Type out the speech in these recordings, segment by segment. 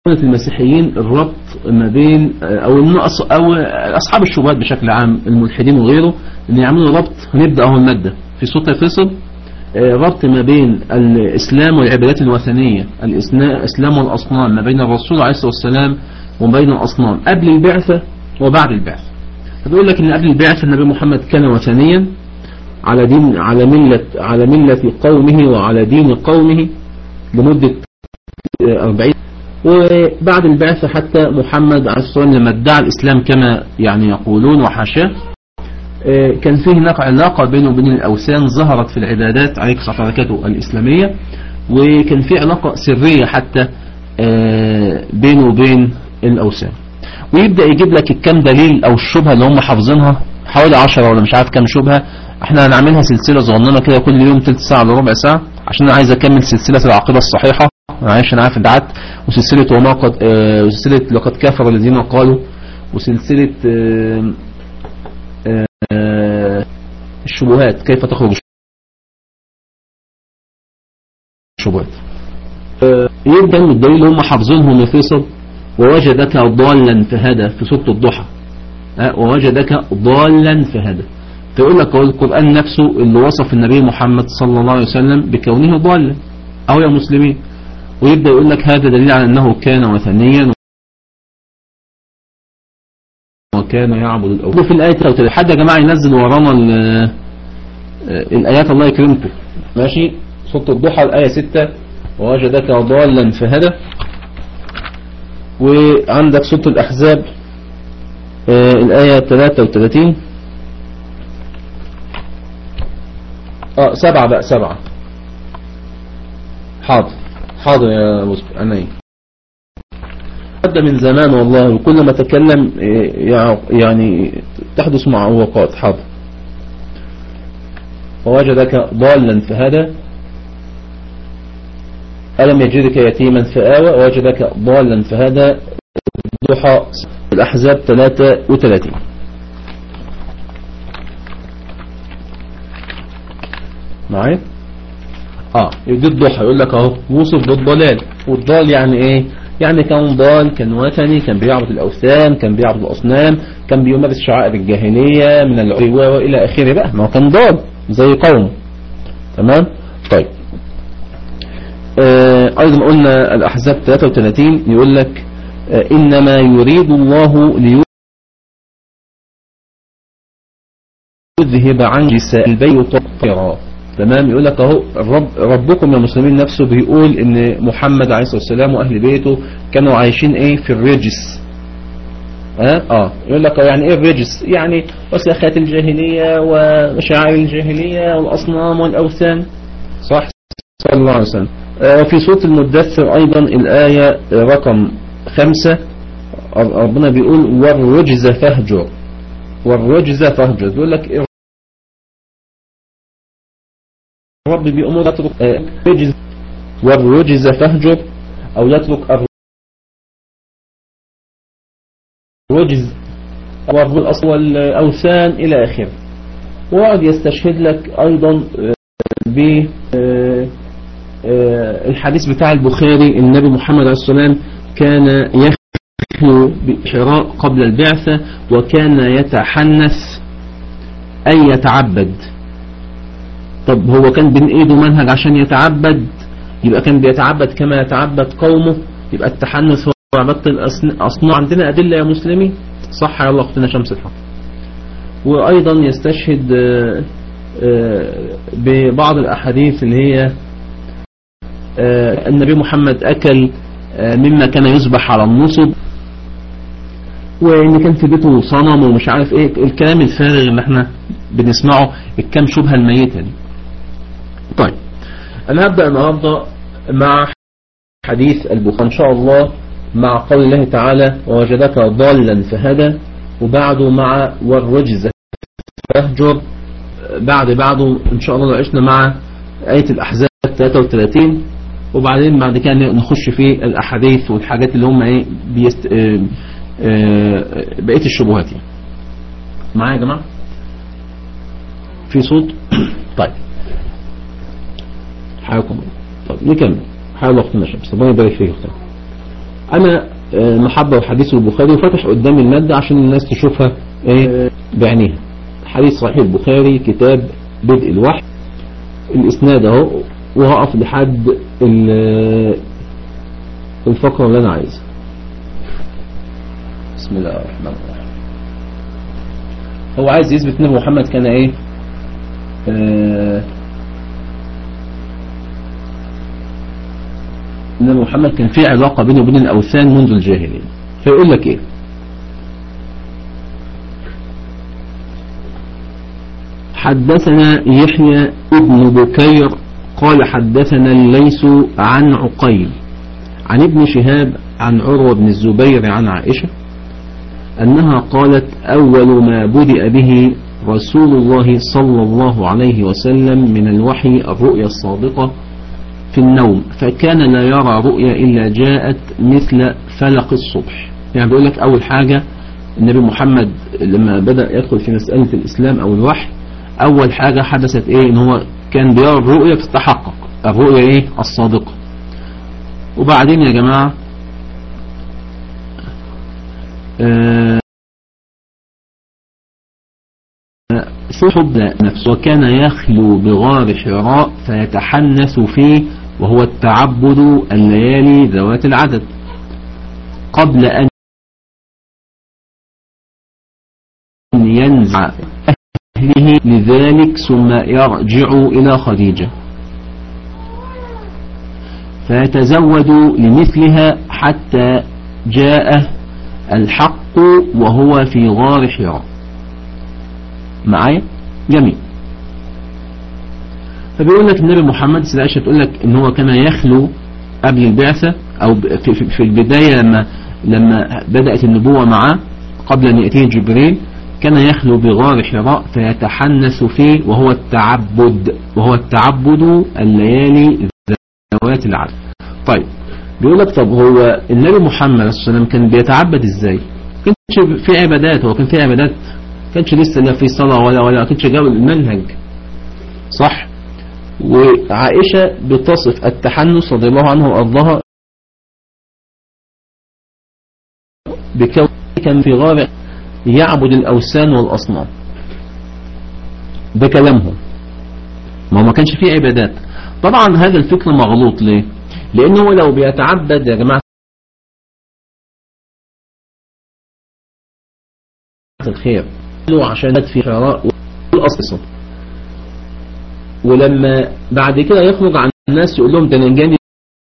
المسيحيين الربط ما بين او إن أص- او اصحاب الشبهات بشكل عام الملحدين وغيره ان يعملوا ربط هنبدا اهو الماده في صوت فيصل آه، ربط ما بين الاسلام والعبادات الوثنيه الإسنا- الاسلام والاصنام ما بين الرسول عليه الصلاه والسلام وبين الاصنام قبل البعثه وبعد البعثه فبيقول لك ان قبل البعثه النبي محمد كان وثنيا على دين على مله على مله قومه وعلى دين قومه لمده آه، 40 وبعد البعثة حتى محمد عليه الصلاة والسلام لما ادعى الإسلام كما يعني يقولون وحاشاه آه، كان فيه هناك علاقة بينه وبين الأوثان ظهرت في العبادات عليك صلى حركاته الإسلامية وكان في علاقة سرية حتى آه، بينه وبين الأوثان ويبدأ يجيب لك الكام دليل أو الشبهة اللي هم حافظينها حوالي عشرة ولا مش عارف كام شبهة احنا هنعملها سلسلة صغننة كده كل يوم تلت ساعة لربع ساعة عشان انا عايز اكمل سلسلة العقيدة الصحيحة معلش انا عارف دعت وسلسلة وما قد آه، وسلسلة لقد كفر الذين قالوا وسلسلة آه، آه، الشبهات كيف تخرج الشبهات آه، يبدأ من الدليل اللي هم حافظينهم يا فيصل ووجدك ضالا فهدى في سورة الضحى آه، ووجدك ضالا فهدى فيقول لك هو القرآن نفسه اللي وصف النبي محمد صلى الله عليه وسلم بكونه ضالا أو يا مسلمين ويبدأ يقول لك هذا دليل على أنه كان وثنيا وكان يعبد الأوثان في الآية 33 حد يا جماعة ينزل ورانا ال- الآيات الله يكرمكم ماشي سورة الضحى الآية 6 ووجدك ضالا فهدى وعندك سورة الأحزاب آه، الآية 33 اه سبعة بقى سبعة حاضر حاضر يا مصبر أنا أبدأ من زمان والله وكل ما تكلم إيه، يع- يعني تحدث معوقات حاضر ووجدك ضالا فهدى ألم يجدك يتيما فآوى ووجدك ضالا فهدى الضحى الأحزاب 33 معايا اه دي الضحى يقول لك اهو وصف بالضلال والضال يعني ايه يعني كان ضال كان وثني كان بيعبد الاوثان كان بيعبد الاصنام كان بيمارس شعائر الجاهليه من العلو والى اخره بقى ما هو كان ضال زي قوم تمام طيب آه ايضا قلنا الاحزاب 33 يقول لك آه انما يريد الله ليذهب عن جساء البيت طهرا تمام يقول لك اهو الرب ربكم يا مسلمين نفسه بيقول ان محمد عليه الصلاه والسلام واهل بيته كانوا عايشين ايه في الرجس اه اه يقول لك يعني ايه الرجس يعني وسخات الجاهليه وشعائر الجاهليه والاصنام والاوثان صح صلى الله عليه وسلم آه في سوره المدثر ايضا الايه رقم خمسة ربنا بيقول والرجز فاهجر والرجز فاهجر بيقول لك إيه الرب بأمور يترك الرجز والرجز فاهجر أو يترك الرجز والأصل والأوثان إلى آخره وقعد يستشهد لك أيضا ب الحديث بتاع البخاري النبي محمد عليه الصلاة والسلام كان يخلو بحراء قبل البعثة وكان يتحنث أي يتعبد طب هو كان بين ايده منهج عشان يتعبد يبقى كان بيتعبد كما يتعبد قومه يبقى التحنث هو عبادة الأصنام عندنا أدلة يا مسلمين صح يا الله أختنا شمس الحق وأيضا يستشهد ببعض الأحاديث اللي هي النبي محمد أكل مما كان يذبح على النصب وان كان في بيته صنم ومش عارف ايه الكلام الفارغ اللي احنا بنسمعه الكام شبهة الميتة دي طيب انا هبدأ النهاردة مع حديث البخاري ان شاء الله مع قول الله تعالى ووجدك ضالا فهدى وبعده مع والرجز فاهجر بعد بعده ان شاء الله لو عشنا مع آية الأحزاب 33 وبعدين بعد كده نخش في الأحاديث والحاجات اللي هم ايه بيست اه اه بقية الشبهات يعني معايا يا جماعة في صوت طيب حياكم طيب نكمل حيا الله اختنا شمس ربنا يبارك فيك اختنا انا آه، محضر حديث البخاري وفتح قدامي المادة عشان الناس تشوفها ايه بعينيها حديث صحيح البخاري كتاب بدء الوحي الاسناد اهو وهقف لحد ال- الفقرة اللي انا عايزها بسم الله الرحمن الرحيم هو عايز يثبت ان محمد كان ايه آه ان محمد كان في علاقة بينه وبين الاوثان منذ الجاهلية فيقول لك ايه حدثنا يحيى ابن بكير قال حدثنا الليث عن عقيل عن ابن شهاب عن عروة بن الزبير عن عائشة أنها قالت أول ما بدأ به رسول الله صلى الله عليه وسلم من الوحي الرؤيا الصادقة في النوم فكان لا يرى رؤيا إلا جاءت مثل فلق الصبح يعني بيقول لك أول حاجة النبي محمد لما بدأ يدخل في مسألة الإسلام أو الوحي أول حاجة حدثت إيه إن هو كان بيرى الرؤيا بتتحقق الرؤيا إيه الصادقة وبعدين يا جماعة آه حب نفسه وكان يخلو بغار حراء فيتحنث فيه وهو التعبد الليالي ذوات العدد قبل أن ينزع أهله لذلك ثم يرجع إلى خديجة فيتزود لمثلها حتى جاء الحق وهو في غار حراء معايا جميل فبيقول لك النبي محمد سيدة عائشة تقول لك ان هو كان يخلو قبل البعثة او في, في, في البداية لما لما بدأت النبوة معاه قبل ان يأتيه جبريل كان يخلو بغار حراء فيتحنث فيه وهو التعبد وهو التعبد الليالي ذوات العدد طيب بيقول لك طب هو النبي محمد صلى الله عليه وسلم كان بيتعبد ازاي كانش في عبادات هو كان في عبادات كانش لسه لا في صلاة ولا ولا كانش جاب المنهج صح وعائشة بتصف التحنث رضي الله عنه وأرضاها بكون كان في غار يعبد الأوثان والأصنام ده كلامهم ما ما كانش فيه عبادات طبعا هذا الفكر مغلوط ليه لأنه لو بيتعبد يا جماعة الخير عشان في حراء والأصل ولما بعد كده يخرج عن الناس يقول لهم ده انا جاني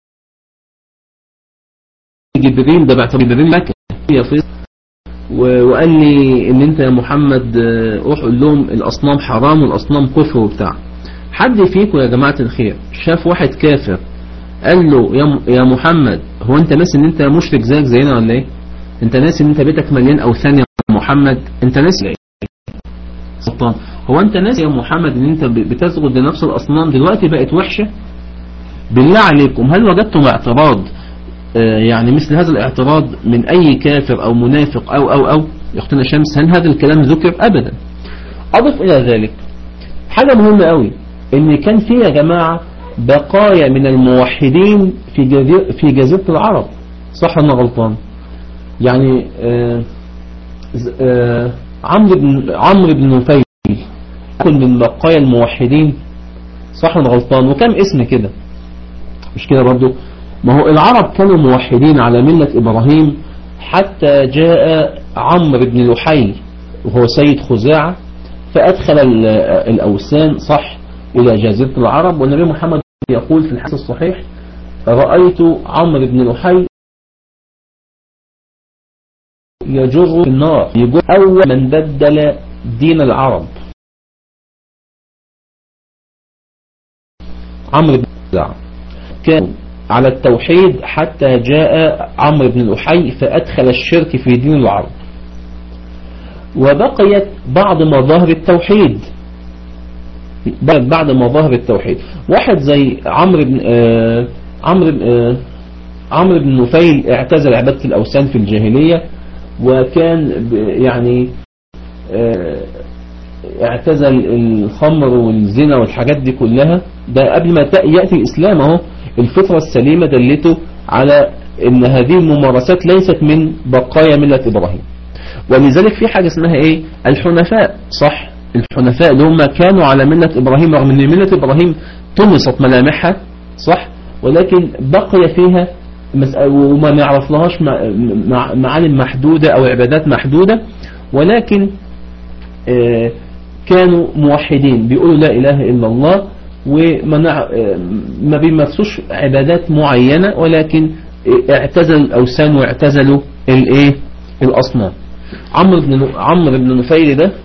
جبريل ده بعت جبريل مكة يا فيصل وقال لي ان انت يا محمد روح قول لهم الاصنام حرام والاصنام كفر وبتاع حد فيكم يا جماعة الخير شاف واحد كافر قال له يا يا محمد هو انت ناسي ان انت مشرك زيك زينا ولا ايه انت ناسي ان انت بيتك مليان اوثان يا محمد انت ناسي ايه سلطان هو انت ناسي يا محمد ان انت بتسجد لنفس الاصنام دلوقتي بقت وحشة بالله عليكم هل وجدتم اعتراض آه يعني مثل هذا الاعتراض من اي كافر او منافق او او او يختنا شمس هل هذا الكلام ذكر ابدا اضف الى ذلك حاجة مهمة قوي ان كان في يا جماعة بقايا من الموحدين في جزيرة, في جزيرة العرب صح انا غلطان يعني آه آه عمرو بن عمرو بن نفيل يكون من بقايا الموحدين صح ولا غلطان وكم اسم كده مش كده برضو ما هو العرب كانوا موحدين على ملة إبراهيم حتى جاء عمرو بن لحي وهو سيد خزاعة فأدخل الأوثان صح إلى جزيرة العرب والنبي محمد يقول في الحديث الصحيح رأيت عمرو بن لحي يجر النار يجر أول من بدل دين العرب عمرو بن خزاعة كان على التوحيد حتى جاء عمرو بن الأحي فأدخل الشرك في دين العرب وبقيت بعض مظاهر التوحيد بعد مظاهر التوحيد واحد زي عمرو بن آه عمرو آه عمرو بن نفيل اعتزل عبادة الأوثان في الجاهلية وكان يعني آه اعتزل الخمر والزنا والحاجات دي كلها ده قبل ما يأتي الإسلام اهو الفطرة السليمة دلته على ان هذه الممارسات ليست من بقايا ملة ابراهيم ولذلك في حاجة اسمها ايه الحنفاء صح الحنفاء اللي هم كانوا على ملة ابراهيم رغم ان ملة ابراهيم طمست ملامحها صح ولكن بقي فيها وما نعرف لهاش معالم محدودة او عبادات محدودة ولكن كانوا موحدين بيقولوا لا اله الا الله وما ما بيمارسوش عبادات معينة ولكن اعتزلوا الاوثان واعتزلوا الايه الاصنام عمرو بن عمرو بن نفيل ده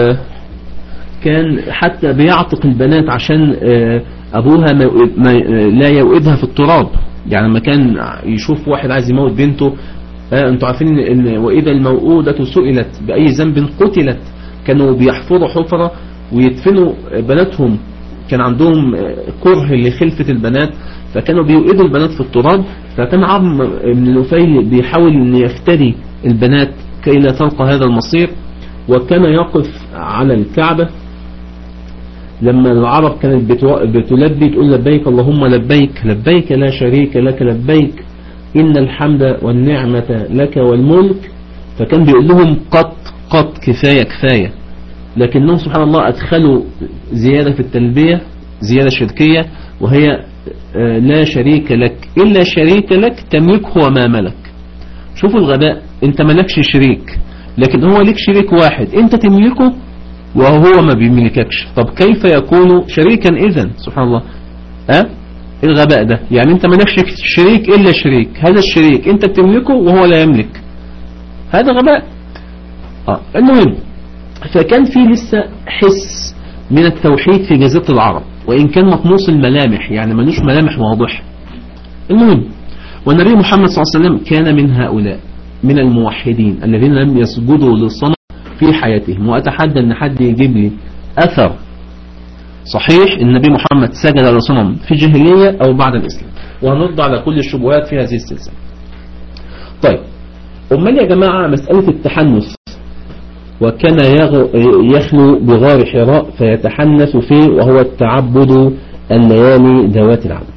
كان حتى بيعتق البنات عشان ابوها ما لا يوئدها في التراب يعني لما كان يشوف واحد عايز يموت بنته انتوا عارفين ان واذا الموءودة سئلت باي ذنب قتلت كانوا بيحفروا حفرة ويدفنوا بناتهم كان عندهم كره لخلفة البنات فكانوا بيوئدوا البنات في التراب فكان عمرو بن نفيل بيحاول ان يفتري البنات كي لا تلقى هذا المصير وكان يقف على الكعبة لما العرب كانت بتلبي تقول لبيك اللهم لبيك لبيك لا شريك لك لبيك إن الحمد والنعمة لك والملك فكان بيقول لهم قط قط كفاية كفاية لكنهم سبحان الله أدخلوا زيادة في التلبية زيادة شركية وهي لا شريك لك إلا شريك لك تملكه وما ملك شوفوا الغباء انت ملكش شريك لكن هو ليك شريك واحد انت تملكه وهو ما بيملككش طب كيف يكون شريكا اذا سبحان الله ها أه؟ الغباء ده يعني انت مالكش شريك الا شريك هذا الشريك انت بتملكه وهو لا يملك هذا غباء اه المهم فكان في لسه حس من التوحيد في جزيرة العرب وإن كان مطموس الملامح يعني ملوش ملامح واضحة المهم والنبي محمد صلى الله عليه وسلم كان من هؤلاء من الموحدين الذين لم يسجدوا للصنم في حياتهم وأتحدى أن حد يجيب لي أثر صحيح النبي محمد سجد لصنم في جاهلية أو بعد الإسلام وهنرد على كل الشبهات في هذه السلسلة طيب أمال يا جماعة مسألة التحنث وكان يخلو بغار حراء فيتحنث فيه وهو التعبد الليالي ذوات العدد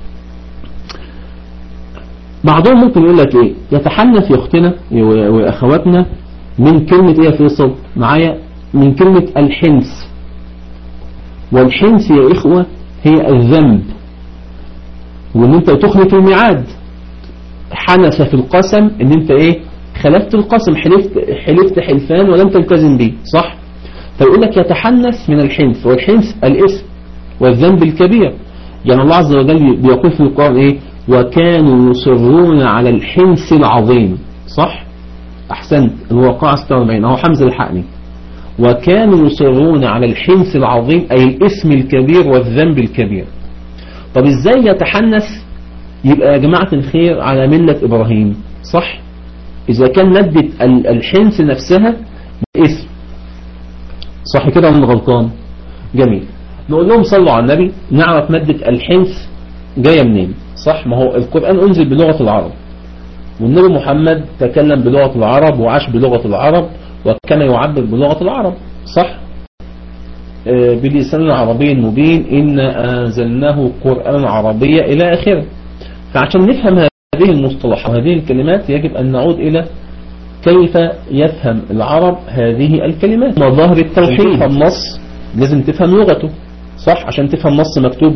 بعضهم ممكن يقول لك ايه يتحنث يا اختنا واخواتنا من كلمة ايه يا فيصل معايا من كلمة الحنس والحنس يا اخوة هي الذنب وان انت تخلف الميعاد حنس في القسم ان انت ايه خلفت القسم حلفت, حلفت حلفان ولم تلتزم به صح فيقول لك يتحنث من الحنث والحنث الاسم والذنب الكبير يعني الله عز وجل بيقول في القرآن ايه وكانوا يصرون على الحنث العظيم صح احسنت الواقع 46 اهو حمزة الحقني وكانوا يصرون على الحنث العظيم اي الاسم الكبير والذنب الكبير طب ازاي يتحنث يبقى يا جماعة الخير على ملة ابراهيم صح إذا كان مادة الحنس نفسها اسم صح كده ولا غلطان جميل نقول لهم صلوا على النبي نعرف مادة الحنس جاية منين صح ما هو القرآن أنزل بلغة العرب والنبي محمد تكلم بلغة العرب وعاش بلغة العرب وكان يعبر بلغة العرب صح آه بلسان عربي مبين إن أنزلناه قرآن عربية إلى آخره فعشان نفهم هذه المصطلحات وهذه الكلمات يجب أن نعود إلى كيف يفهم العرب هذه الكلمات مظاهر التوحيد تفهم نص لازم تفهم لغته صح عشان تفهم نص مكتوب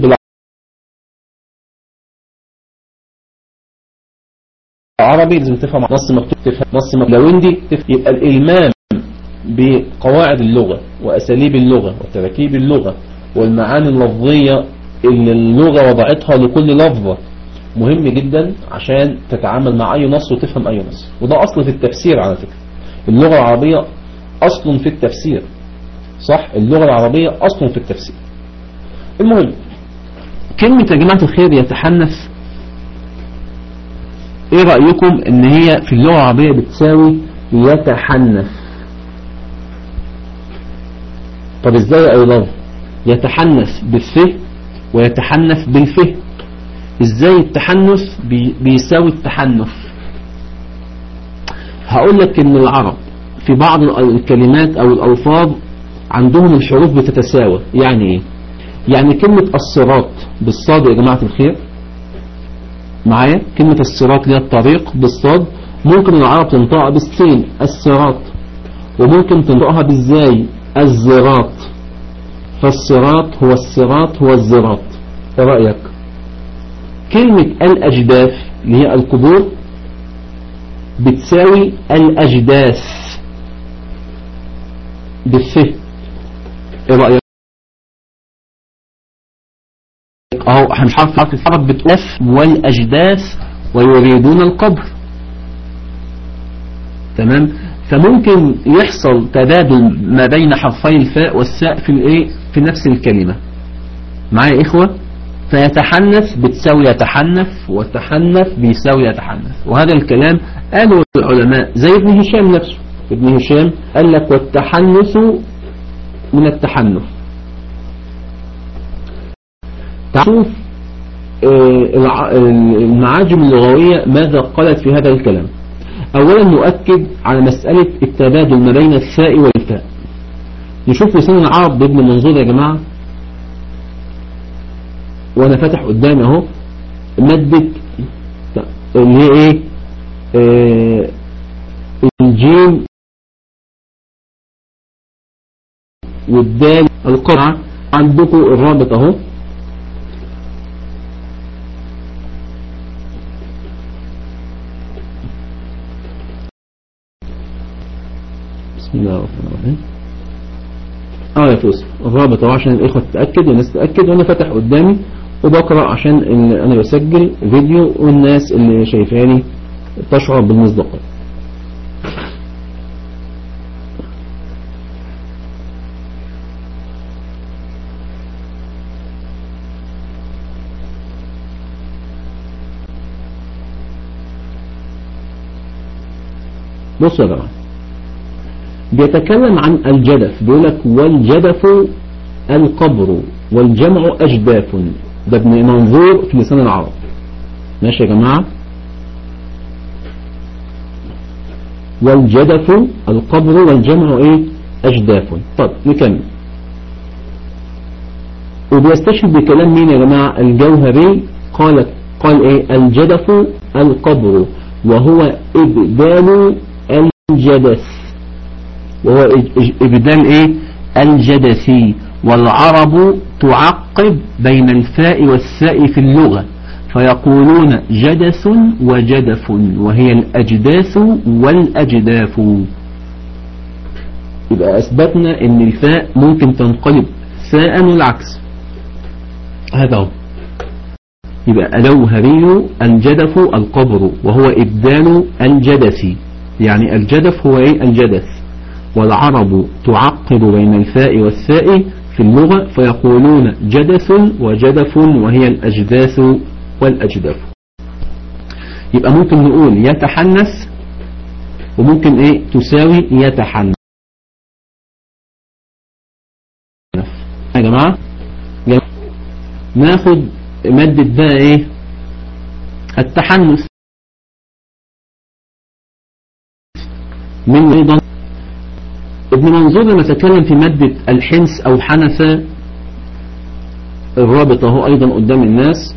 بالعربي لازم تفهم نص مكتوب تفهم نص مكتوب لو اندي يبقى الإلمام بقواعد اللغة وأساليب اللغة وتركيب اللغة والمعاني اللفظية اللي اللغة وضعتها لكل لفظة مهم جدا عشان تتعامل مع أي نص وتفهم أي نص وده أصل في التفسير على فكرة اللغة العربية أصل في التفسير صح اللغة العربية أصل في التفسير المهم كلمة يا جماعة الخير يتحنث ايه رأيكم ان هي في اللغة العربية بتساوي يتحنث طب ازاي اي لفظ يتحنث بالفه ويتحنث بالفه ازاي التحنث بي بيساوي التحنث هقول لك ان العرب في بعض الكلمات او الالفاظ عندهم الحروف بتتساوى يعني ايه يعني كلمة الصراط بالصاد يا جماعة الخير معايا كلمة الصراط اللي هي الطريق بالصاد ممكن العرب تنطقها بالسين الصراط وممكن تنطقها بالزاي الزراط فالصراط هو الصراط هو الزراط ايه رأيك كلمة الأجداث اللي هي القبور بتساوي الأجداث بالث ايه رأيك اهو احنا مش عارف عارف الحرف بتقف والأجداث ويريدون القبر تمام فممكن يحصل تبادل ما بين حرفي الفاء والساء في الايه في نفس الكلمة معايا إخوة فيتحنث بتساوي يتحنث والتحنث بيساوي يتحنث وهذا الكلام قالوا العلماء زي ابن هشام نفسه ابن هشام قال لك والتحنث من التحنث تعرف المعاجم اللغوية ماذا قالت في هذا الكلام أولا نؤكد على مسألة التبادل ما بين الثاء والفاء نشوف لسان العرب بابن منظور يا جماعة وانا فاتح قدامي اهو مادة اللي هي ايه آه الجيم والدال القرعة عندكم الرابط اهو بسم الله الرحمن الرحيم اه يا فوز الرابط اهو عشان الاخوة تتأكد والناس تتأكد وانا فاتح قدامي وبقرأ عشان انا بسجل فيديو والناس اللي شايفاني تشعر بالمصداقية بصوا يا جماعة بيتكلم عن الجدف بيقول لك والجدف القبر والجمع أجداف ده ابن منظور في لسان العرب ماشي يا جماعة والجدف القبر والجمع ايه أجداف طب نكمل وبيستشهد بكلام مين يا جماعة الجوهري قال قال ايه الجدف القبر وهو إبدال الجدث وهو إبدال ايه الجدثي والعرب تعقب بين الفاء والساء في اللغة فيقولون جدث وجدف وهي الأجداث والأجداف يبقى أثبتنا أن الفاء ممكن تنقلب ساء والعكس هذا هو يبقى الجوهري الجدف القبر وهو إبدال الجدث يعني الجدف هو إيه الجدث والعرب تعقب بين الفاء والساء في اللغة فيقولون جدث وجدف وهي الأجداث والأجداف يبقى ممكن نقول يتحنث وممكن ايه تساوي يتحنث يا جماعة ناخد مادة بقى ايه التحنث من ايضا ابن منظور لما تكلم في مادة الحنس او حنث الرابط اهو ايضا قدام الناس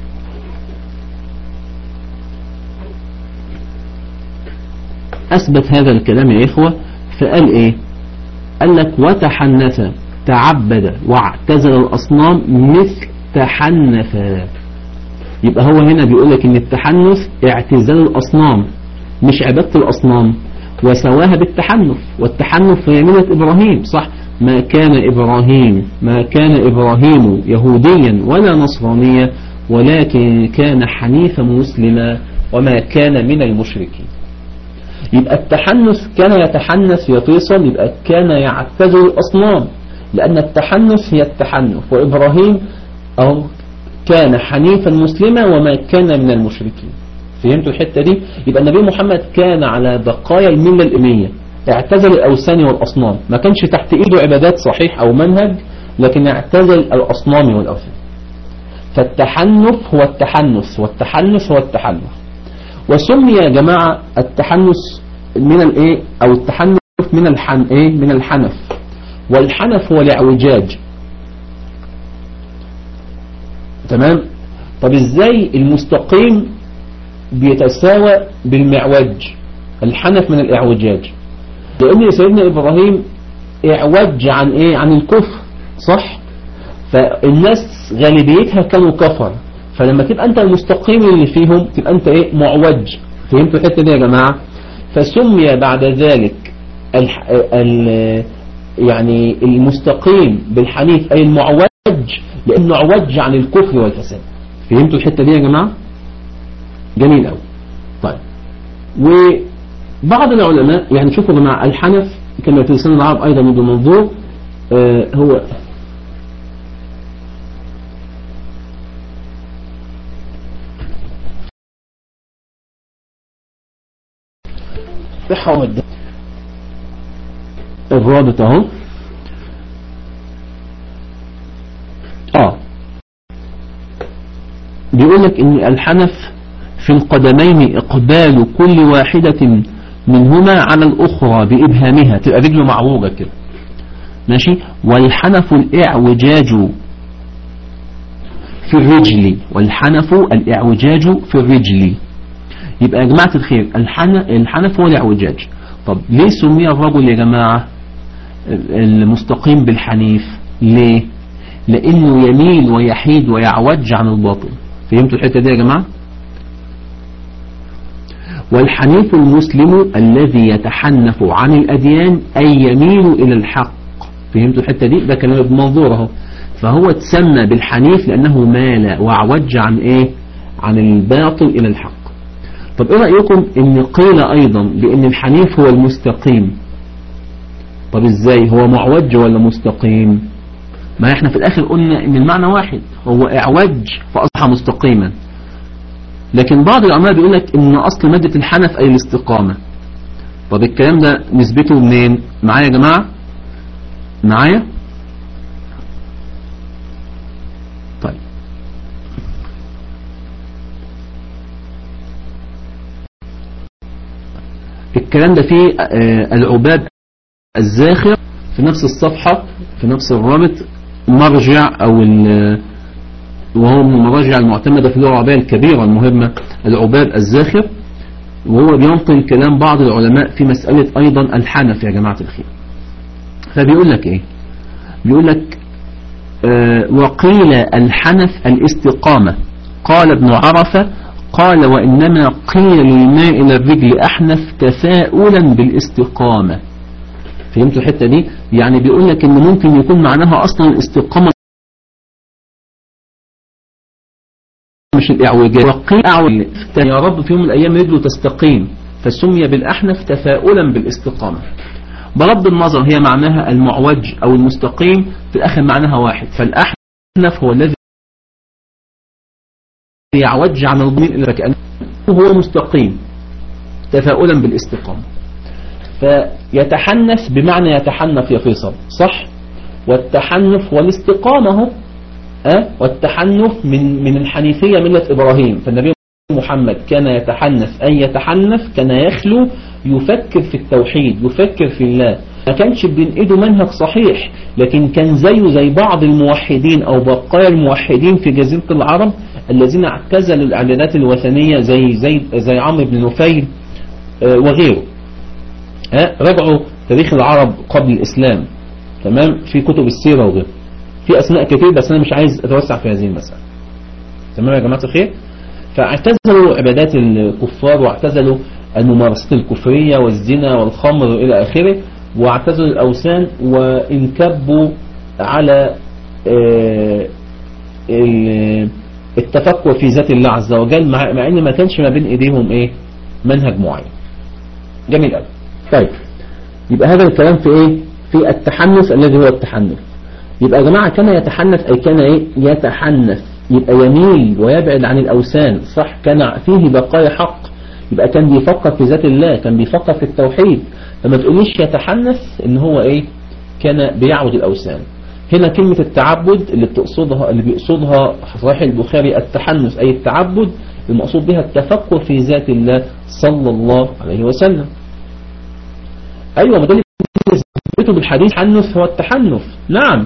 اثبت هذا الكلام يا اخوة فقال ايه قال لك وتحنث تعبد واعتزل الاصنام مثل تحنث يبقى هو هنا بيقول لك ان التحنث اعتزال الاصنام مش عبادة الاصنام وسواها بالتحنث والتحنث هي ملة إبراهيم صح ما كان إبراهيم ما كان إبراهيم يهوديا ولا نصرانيا ولكن كان حنيفا مسلما وما كان من المشركين يبقى التحنث كان يتحنث يتصل يبقى كان يعتزل الأصنام لأن التحنث هي التحنث وإبراهيم أو كان حنيفا مسلما وما كان من المشركين فهمتوا الحتة دي يبقى النبي محمد كان على بقايا الملة الإمية اعتزل الأوثان والأصنام ما كانش تحت إيده عبادات صحيح أو منهج لكن اعتزل الأصنام والأوثان فالتحنف هو التحنث والتحنث هو التحنث وسمي يا جماعة التحنث من الايه او التحنث من الحن ايه من الحنف والحنف هو الاعوجاج تمام طب ازاي المستقيم بيتساوى بالمعوج الحنف من الاعوجاج لان سيدنا ابراهيم اعوج عن ايه عن الكفر صح فالناس غالبيتها كانوا كفر فلما تبقى انت المستقيم اللي فيهم تبقى انت ايه معوج فهمتوا الحته دي يا جماعه فسمي بعد ذلك الح... ال... يعني المستقيم بالحنيف اي المعوج لانه عوج عن الكفر والفساد فهمتوا الحته دي يا جماعه جميل قوي طيب وبعض العلماء يعني شوفوا يا جماعه الحنف كما في لسان العرب ايضا من منظور آه هو صحة والدم الرابط اهو اه بيقول لك ان الحنف في القدمين اقبال كل واحدة منهما على الاخرى بابهامها تبقى رجله معوجة كده ماشي والحنف الاعوجاج في الرجل والحنف الاعوجاج في الرجل يبقى يا جماعة الخير الحنف هو الاعوجاج طب ليه سمي الرجل يا جماعة المستقيم بالحنيف ليه لانه يميل ويحيد ويعوج عن الباطل فهمتوا الحتة دي يا جماعة والحنيف المسلم الذي يتحنف عن الأديان أي يميل إلى الحق فهمتوا الحتة دي ده كلام ابن منظور اهو فهو تسمى بالحنيف لأنه مال وعوج عن إيه عن الباطل إلى الحق طب إيه رأيكم إن قيل أيضا بأن الحنيف هو المستقيم طب إزاي هو معوج ولا مستقيم ما احنا في الآخر قلنا إن المعنى واحد هو اعوج فأصبح مستقيما لكن بعض العلماء بيقول لك ان اصل مادة الحنف اي الاستقامة طب الكلام ده نسبته منين معايا يا جماعة معايا طيب الكلام ده فيه العباد الزاخر في نفس الصفحة في نفس الرابط مرجع او وهو من المراجع المعتمدة في اللغة العربية الكبيرة المهمة العباد الزاخر وهو بينقل كلام بعض العلماء في مسألة أيضا الحنف يا جماعة الخير فبيقول لك إيه بيقول لك آه وقيل الحنف الاستقامة قال ابن عرفة قال وإنما قيل للماء إلى الرجل أحنف تفاؤلا بالاستقامة فهمتوا الحتة دي يعني بيقول لك إن ممكن يكون معناها أصلا الاستقامة مش الإعوجاج وقيل أعوج يا رب في يوم من الأيام رجله تستقيم فسمي بالأحنف تفاؤلا بالاستقامة بغض النظر هي معناها المعوج أو المستقيم في الآخر معناها واحد فالأحنف هو الذي يعوج عن الضمير إلى فكأنه هو مستقيم تفاؤلا بالاستقامة فيتحنف بمعنى يتحنف يا فيصل صح والتحنف والاستقامة هو أه؟ والتحنف من من الحنيفية ملة إبراهيم فالنبي محمد كان يتحنف أي يتحنف كان يخلو يفكر في التوحيد يفكر في الله ما كانش بين ايده منهج صحيح لكن كان زيه زي بعض الموحدين أو بقايا الموحدين في جزيرة العرب الذين اعتزلوا الإعلانات الوثنية زي زي زي عمرو بن نفيل أه وغيره أه؟ رجعوا تاريخ العرب قبل الإسلام تمام في كتب السيرة وغيره في أسماء كتير بس أنا مش عايز أتوسع في هذه المسألة تمام يا جماعة الخير فاعتزلوا عبادات الكفار واعتزلوا الممارسات الكفرية والزنا والخمر إلى آخره واعتزلوا الأوثان وانكبوا على التفكر في ذات الله عز وجل مع, مع ان ما كانش ما بين ايديهم ايه منهج معين جميل قوي طيب يبقى هذا الكلام في ايه في التحنث الذي هو التحنث يبقى يا جماعة كان يتحنث أي كان إيه يتحنث يبقى يميل ويبعد عن الأوثان صح كان فيه بقايا حق يبقى كان بيفكر في ذات الله كان بيفكر في التوحيد فما تقوليش يتحنث ان هو ايه كان بيعبد الأوثان هنا كلمة التعبد اللي بتقصدها اللي بيقصدها صحيح البخاري التحنث أي التعبد المقصود بها التفكر في ذات الله صلى الله عليه وسلم أيوة ما ده اللي يثبته بالحديث تحنث هو التحنث نعم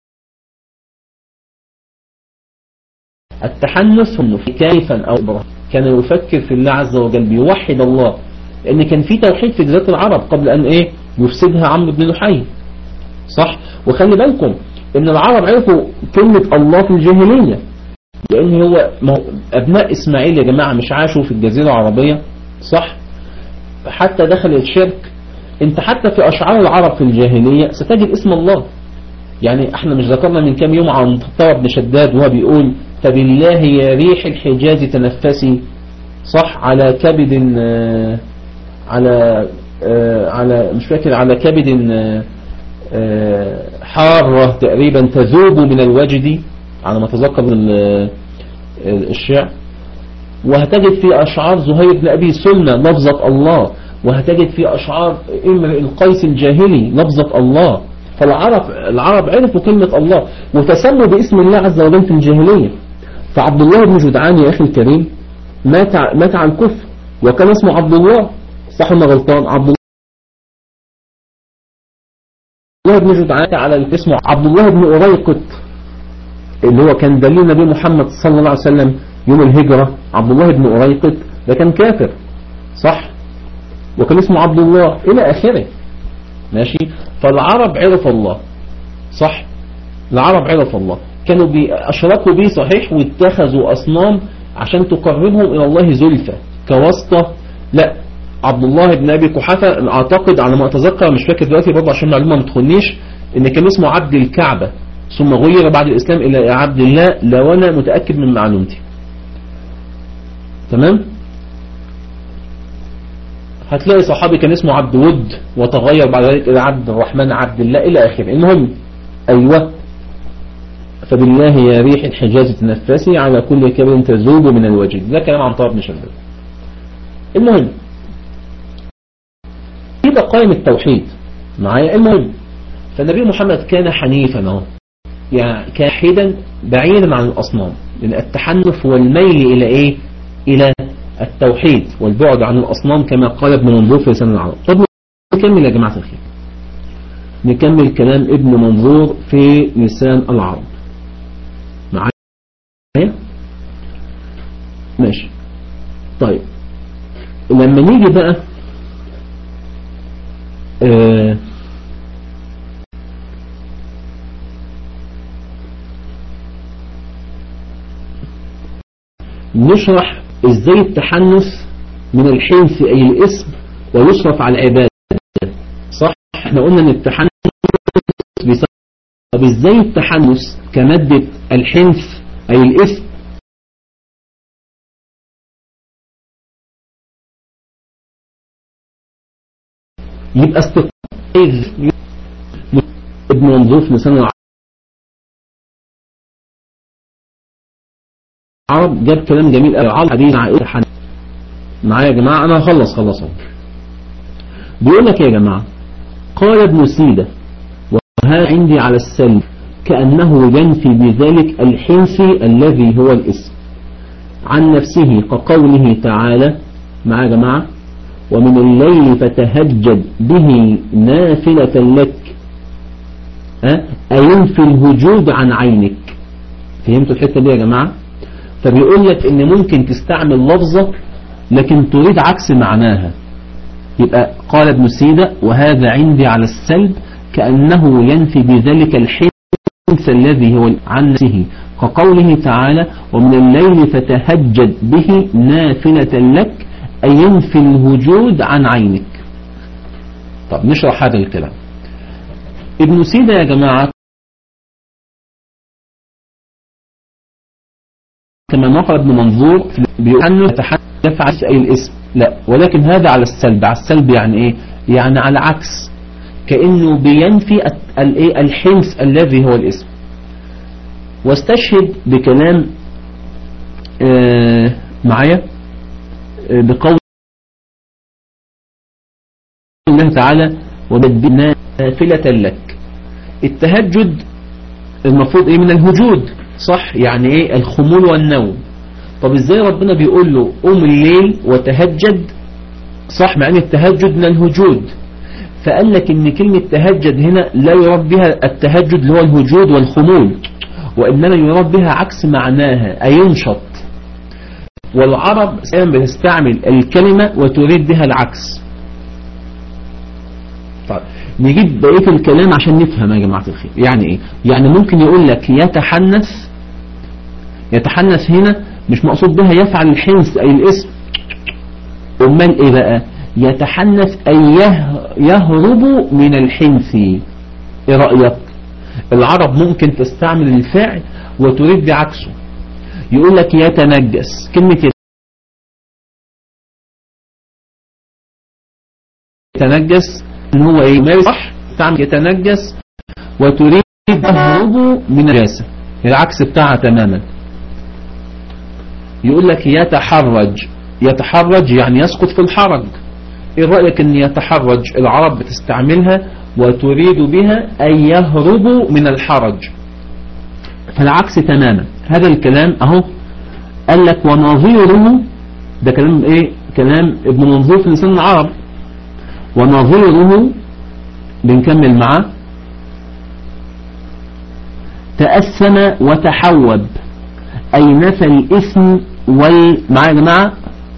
التحنث انه في كيفا او كان يفكر في الله عز وجل بيوحد الله لأن كان في توحيد في جزيرة العرب قبل أن إيه يفسدها عمرو بن لحي صح وخلي بالكم إن العرب عرفوا كلمة الله في الجاهلية لأن هو أبناء إسماعيل يا جماعة مش عاشوا في الجزيرة العربية صح حتى دخل الشرك انت حتى في أشعار العرب في الجاهلية ستجد اسم الله يعني احنا مش ذكرنا من كام يوم عن طه بن شداد وهو بيقول فبالله يا ريح الحجاز تنفسي صح على كبد على على مش فاكر على كبد حارة تقريبا تذوب من الوجد على ما تذكر الشعر وهتجد في أشعار زهير بن أبي سلمة لفظة الله وهتجد في أشعار امرئ القيس الجاهلي لفظة الله فالعرب العرب عرفوا كلمة الله وتسموا باسم الله عز وجل في الجاهلية فعبد الله بن جدعان يا أخي الكريم مات مات عن كفر وكان اسمه عبد الله صح ولا غلطان عبد الله بن جدعان على اسمه عبد الله بن أريقط اللي هو كان دليل النبي محمد صلى الله عليه وسلم يوم الهجرة عبد الله بن أريقط ده كان كافر صح وكان اسمه عبد الله إلى آخره ماشي فالعرب عرف الله صح العرب عرف الله كانوا أشركوا به صحيح واتخذوا أصنام عشان تقربهم إلى الله زلفى كواسطة لا عبد الله بن أبي قحافة أعتقد على ما أتذكر مش فاكر دلوقتي برضه عشان المعلومة ما تدخلنيش إن كان اسمه عبد الكعبة ثم غير بعد الإسلام إلى عبد الله لو أنا متأكد من معلومتي تمام هتلاقي صحابي كان اسمه عبد ود وتغير بعد ذلك إلى عبد الرحمن عبد الله إلى آخره المهم أيوة فبالله يا ريح الحجاز تنفسي على كل كبد تذوب من الوجد ده كلام عن طرف بن شداد المهم في بقايم التوحيد معايا المهم فالنبي محمد كان حنيفا اهو يعني كان حيدا بعيدا عن الأصنام لأن التحنف والميل إلى إيه إلى التوحيد والبعد عن الأصنام كما قال ابن منظور في لسان العرب طب نكمل يا جماعة الخير نكمل كلام ابن منظور في لسان العرب معايا ماشي طيب لما نيجي بقى آه نشرح ازاي التحنث من الحنث اي الاسم ويصرف على العبادة صح احنا قلنا ان التحنث بيسمى طب ازاي التحنث كمادة الحنث اي الاسم يبقى استقاذ ابن منظور في لسان العرب جاب كلام جميل قوي على حديث مع ايه حن معايا يا جماعه انا هخلص خلص بيقول لك يا جماعه قال ابن سيدة وها عندي على السلب كأنه ينفي بذلك الحنسي الذي هو الاسم عن نفسه كقوله تعالى معايا يا جماعه ومن الليل فتهجد به نافلة لك أينفي الهجود عن عينك فهمتوا الحتة دي يا جماعة فبيقول لك ان ممكن تستعمل لفظة لكن تريد عكس معناها يبقى قال ابن سيدة وهذا عندي على السلب كأنه ينفي بذلك الحنس الذي هو عن نفسه كقوله تعالى ومن الليل فتهجد به نافلة لك أي ينفي الوجود عن عينك طب نشرح هذا الكلام ابن سيدة يا جماعة كما نقل ابن منظور بيقول أنه يفعل أي الاسم لا ولكن هذا على السلب على السلب يعني ايه يعني على عكس كأنه بينفي الحنس الذي هو الاسم واستشهد بكلام آه معايا بقول الله تعالى وبدنا نافلة لك التهجد المفروض ايه من الهجود صح يعني ايه الخمول والنوم طب ازاي ربنا بيقول له قوم الليل وتهجد صح مع ان التهجد من الهجود فقال لك ان كلمة تهجد هنا لا يراد بها التهجد اللي هو الهجود والخمول وانما يراد بها عكس معناها اي ينشط والعرب سام بتستعمل الكلمة وتريد بها العكس طيب نجيب بقية الكلام عشان نفهم يا جماعة الخير يعني ايه يعني ممكن يقول لك يتحنث يتحنث هنا مش مقصود بها يفعل الحنث اي الاسم امال ايه بقى يتحنث اي يهرب من الحنث ايه رأيك العرب ممكن تستعمل الفعل وتريد بعكسه يقول لك يتنجس كلمة يتنجس ان هو ايه ما صح تعمل يتنجس وتريد تهرب من النجاسة العكس بتاعها تماما يقول لك يتحرج يتحرج يعني يسقط في الحرج ايه رأيك ان يتحرج العرب بتستعملها وتريد بها ان يهرب من الحرج فالعكس تماما هذا الكلام اهو قال لك ونظيره ده كلام ايه كلام ابن منظور في لسان العرب ونظيره بنكمل معاه تأثم وتحوب أي نفى الإثم وال معايا يا جماعة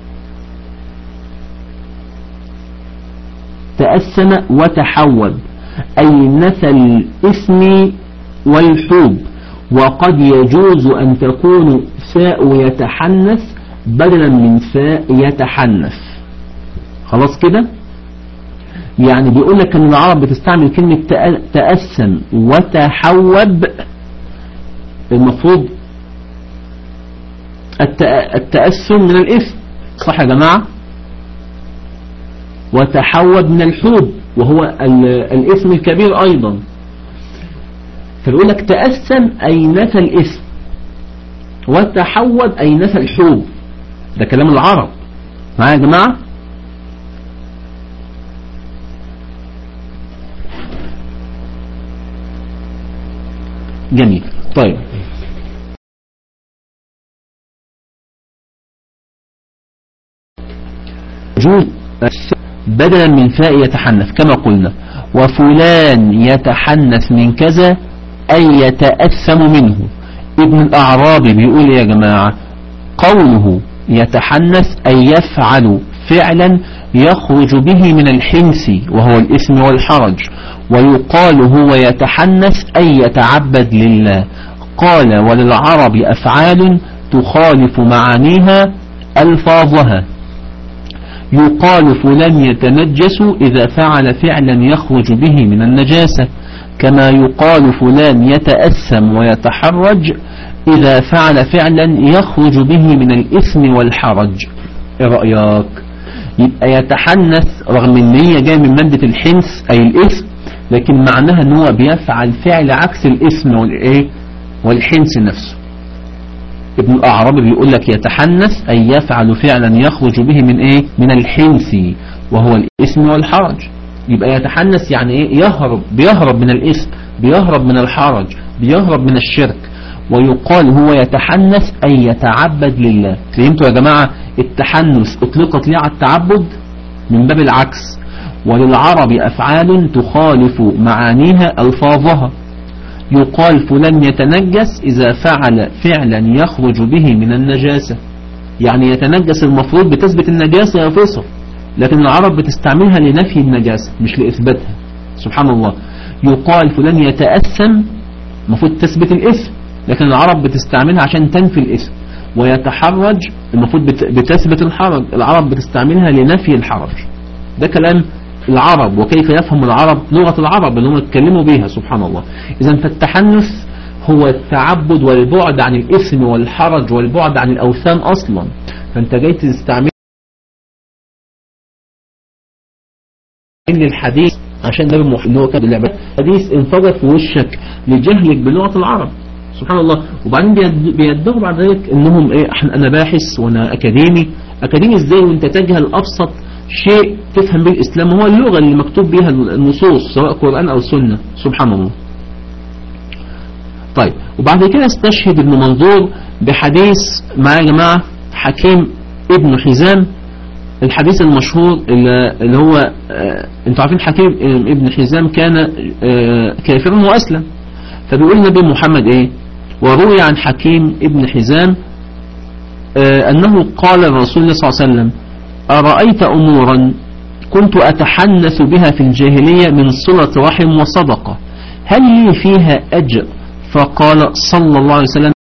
تأثم وتحوب أي نفى الإثم والحوب وقد يجوز أن تكون فاء يتحنث بدلا من فاء يتحنث خلاص كده يعني بيقول لك ان العرب بتستعمل كلمة تأثم وتحوب المفروض التأثم من الإثم صح يا جماعة وتحوب من الحوب وهو الإثم الكبير أيضا فبيقول لك تأثم أي نفى الإثم وتحوب أي نفى الحوب ده كلام العرب معايا يا جماعة جميل طيب جوز بدلا من فاء يتحنث كما قلنا وفلان يتحنث من كذا أي يتأثم منه ابن الأعرابي بيقول يا جماعة قوله يتحنث أي يفعل فعلا يخرج به من الحنس وهو الإثم والحرج ويقال هو يتحنث أي يتعبد لله قال وللعرب أفعال تخالف معانيها ألفاظها يقال فلان يتنجس إذا فعل فعلا يخرج به من النجاسة كما يقال فلان يتأثم ويتحرج إذا فعل فعلا يخرج به من الإثم والحرج إيه رأيك يبقى يتحنث رغم ان هي جايه من مادة الحنث أي الإثم لكن معناها ان هو بيفعل فعل عكس الإثم والإيه والحنث نفسه ابن الأعرابي بيقول لك يتحنث أي يفعل فعلا يخرج به من إيه من الحنث وهو الإثم والحرج يبقى يتحنث يعني إيه يهرب بيهرب من الإثم بيهرب من الحرج بيهرب من الشرك ويقال هو يتحنث أي يتعبد لله فهمتوا يا جماعة التحنث اطلقت ليه على التعبد من باب العكس وللعرب أفعال تخالف معانيها ألفاظها يقال فلان يتنجس إذا فعل فعلا يخرج به من النجاسة يعني يتنجس المفروض بتثبت النجاسة يا فيصل لكن العرب بتستعملها لنفي النجاسة مش لإثباتها سبحان الله يقال فلان يتأثم المفروض تثبت الإثم لكن العرب بتستعملها عشان تنفي الإثم ويتحرج المفروض بتثبت الحرج العرب بتستعملها لنفي الحرج ده كلام العرب وكيف يفهم العرب لغة العرب اللي هم يتكلموا بها سبحان الله إذا فالتحنث هو التعبد والبعد عن الإثم والحرج والبعد عن الأوثان أصلا فأنت جاي تستعمل الحديث عشان ده ان هو كان اللعبة حديث انفجر في وشك لجهلك بلغة العرب سبحان الله وبعدين بيدعوا بعد ذلك انهم ايه انا باحث وانا اكاديمي اكاديمي ازاي وانت تجهل ابسط شيء تفهم به الإسلام هو اللغة اللي مكتوب بها النصوص سواء قرآن أو سنة سبحان الله طيب وبعد كده استشهد ابن منظور بحديث مع يا جماعة حكيم ابن حزام الحديث المشهور اللي هو اه انتوا عارفين حكيم ابن حزام كان اه كافرا وأسلم فبيقول النبي محمد ايه وروي عن حكيم ابن حزام آه، أنه قال الرسول صلى الله عليه وسلم أرأيت أمورا كنت أتحنث بها في الجاهلية من صلة رحم وصدقة هل لي فيها أجر فقال صلى الله عليه وسلم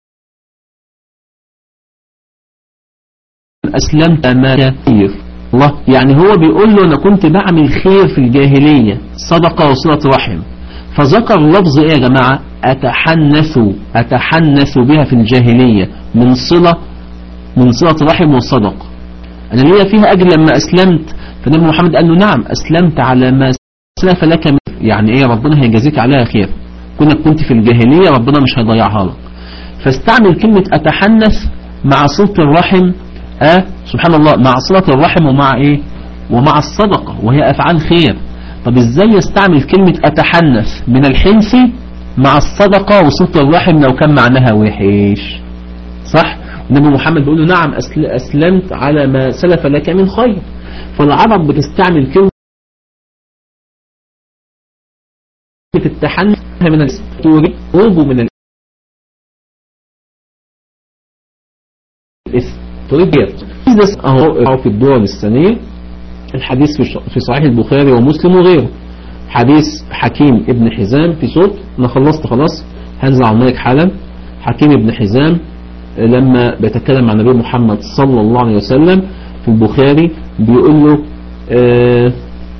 أسلمت ما خير الله يعني هو بيقول له أنا كنت بعمل خير في الجاهلية صدقة وصلة رحم فذكر لفظ إيه يا جماعة أتحنث أتحنث بها في الجاهلية من صلة من صلة رحم وصدقة أنا ليا فيها أجر لما أسلمت فالنبي محمد قال له نعم أسلمت على ما سلف لك من يعني إيه ربنا هيجازيك عليها خير كونك كنت في الجاهلية ربنا مش هيضيعها لك فاستعمل كلمة أتحنث مع صلة الرحم أه سبحان الله مع صلة الرحم ومع إيه ومع الصدقة وهي أفعال خير طب إزاي يستعمل كلمة أتحنث من الحنث مع الصدقة وصلة الرحم لو كان معناها وحش صح النبي محمد بيقول له نعم أسل أسلمت على ما سلف لك من خير فالعرب بتستعمل كلمة التحنث من الاسطوري قربه من الاسم تريد اهو في الدول الثانية الحديث في صحيح البخاري ومسلم وغيره حديث حكيم ابن حزام في صوت انا خلصت خلاص هنزل على المايك حالا حكيم ابن حزام لما بيتكلم عن نبي محمد صلى الله عليه وسلم في البخاري بيقول له آه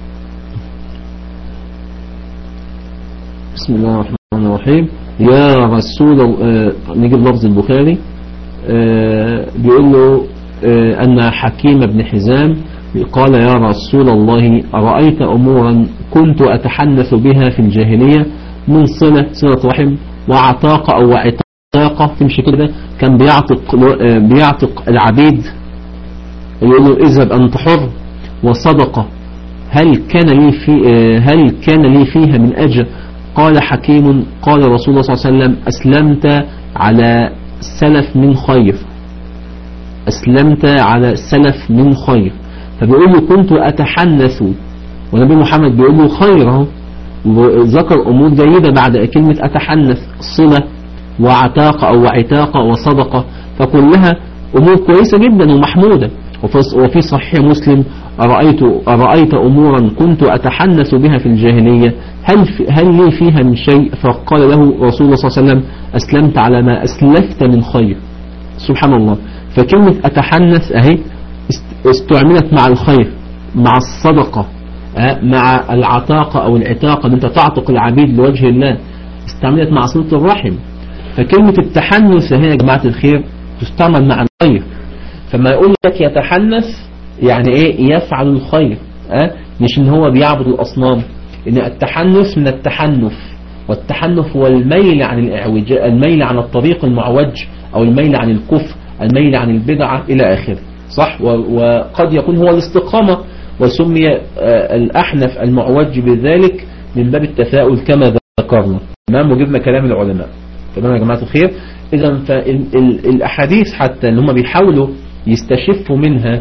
بسم الله الرحمن الرحيم يا رسول آه نجيب لفظ البخاري آه بيقول له آه أن حكيم بن حزام قال يا رسول الله أرأيت أمورا كنت أتحنث بها في الجاهلية من صلة صلة رحم وعتاق أو عتاقة تمشي كده كان بيعتق بيعتق العبيد يقول له اذهب أنت حر وصدقة هل كان لي في هل كان لي فيها من أجر قال حكيم قال رسول الله صلى الله عليه وسلم أسلمت على سلف من خير أسلمت على سلف من خير فبيقول له كنت أتحنث ونبي محمد بيقول له خير اهو ذكر أمور جيدة بعد كلمة أتحنث صلة وعتاقة أو عتاقة وصدقة فكلها أمور كويسة جدا ومحمودة وفي صحيح مسلم أرأيت, أرأيت أمورا كنت أتحنث بها في الجاهلية هل, في هل لي فيها من شيء فقال له رسول الله صلى الله عليه وسلم أسلمت على ما أسلفت من خير سبحان الله فكلمة أتحنث أهي استعملت مع الخير مع الصدقة مع العتاقة أو العتاقة أن أنت تعتق العبيد لوجه الله استعملت مع صلة الرحم فكلمة التحنث هي يا جماعة الخير تستعمل مع الخير فما يقول لك يتحنث يعني ايه يفعل الخير أه؟ مش ان هو بيعبد الاصنام ان التحنث من التحنف والتحنف هو الميل عن الاعوجاج الميل عن الطريق المعوج او الميل عن الكفر الميل عن البدعة الى اخره صح وقد يكون هو الاستقامة وسمي الاحنف المعوج بذلك من باب التفاؤل كما ذكرنا تمام وجبنا كلام العلماء تمام يا جماعة الخير اذا فالاحاديث حتى اللي هم بيحاولوا يستشفوا منها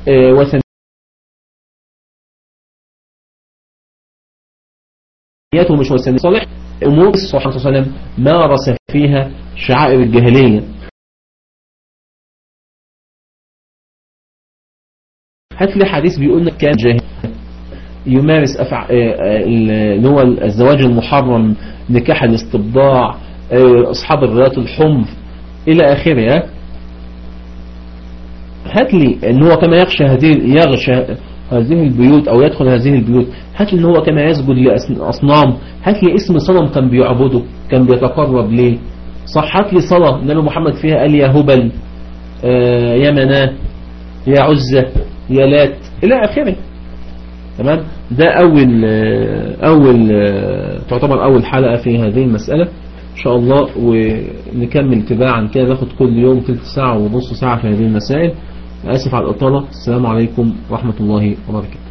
وثنياته مش وثنيات صالح امور الصحابه صلى الله عليه وسلم مارس فيها شعائر الجاهليه هات لي حديث بيقول لك كان جاهل يمارس أفع... اللي هو الزواج المحرم نكاح الاستبضاع اصحاب الرات الحمر الى اخره هات لي ان هو كما يغشى هذه يغشى هذه البيوت او يدخل هذه البيوت هات لي ان هو كما يسجد لاصنام هات لي اسم صنم كان بيعبده كان بيتقرب ليه صح هات لي صلاة النبي محمد فيها قال يا هبل آه يا مناه يا عزة يا لات الى اخره تمام ده اول آه اول آه تعتبر اول حلقة في هذه المسألة ان شاء الله ونكمل تباعا كده ناخد كل يوم تلت ساعة ونص ساعة في هذه المسائل آسف على الإطالة السلام عليكم ورحمة الله وبركاته